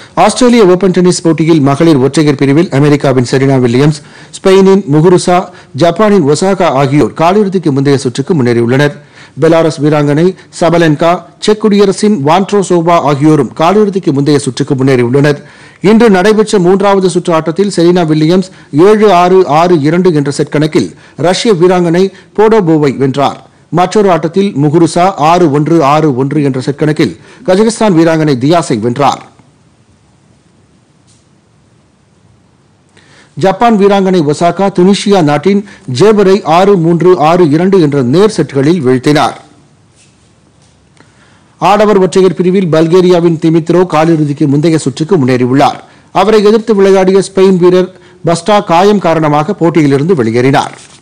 ஆஸ்திரேலிய open tennis போட்டியில் மகளிர் ஒற்றையர் பிரிவில் அமெரிக்காவின் செரீனா வில்லியம்ஸ் ஸ்பெயினின் முகுருசா ஜப்பானின் ஒசாகா ஆகியோர் காலிறுதிக்கு முந்தைய சுற்றுக்கு முன்னேறியுள்ளனர் பெலாரஸ் வீராங்கனை சபலென்கா செக் குடியரசின் வான்ட்ரோசோவா ஆகியோரும் காலிறுதிக்கு முந்தைய சுற்றுக்கு முன்னேறியுள்ளனர் இன்று நடைபெற்ற மூன்றாவது சுற்று ஆட்டத்தில் செரீனா வில்லியம்ஸ் ஏழு ஆறு ஆறு இரண்டு என்ற செட் கணக்கில் ரஷ்ய வீராங்கனை போடோபோவை வென்றார் மற்றொரு ஆட்டத்தில் முகுருசா ஆறு ஒன்று ஆறு ஒன்று என்ற செட் கணக்கில் கஜகஸ்தான் வீராங்கனை தியாஸை வென்றார் ஜப்பான் வீராங்கனை ஒசாகா துனிஷியா நாட்டின் ஜேபரை ஆறு மூன்று ஆறு இரண்டு என்ற நேர் செட்களில் வீழ்த்தினார் ஆடவர் ஒற்றையர் பிரிவில் பல்கேரியாவின் திமித்ரோ காலிறுதிக்கு முந்தைய சுற்றுக்கு முன்னேறியுள்ளார் அவரை எதிர்த்து விளையாடிய ஸ்பெயின் வீரர் பஸ்டா காயம் காரணமாக போட்டியிலிருந்து வெளியேறினார்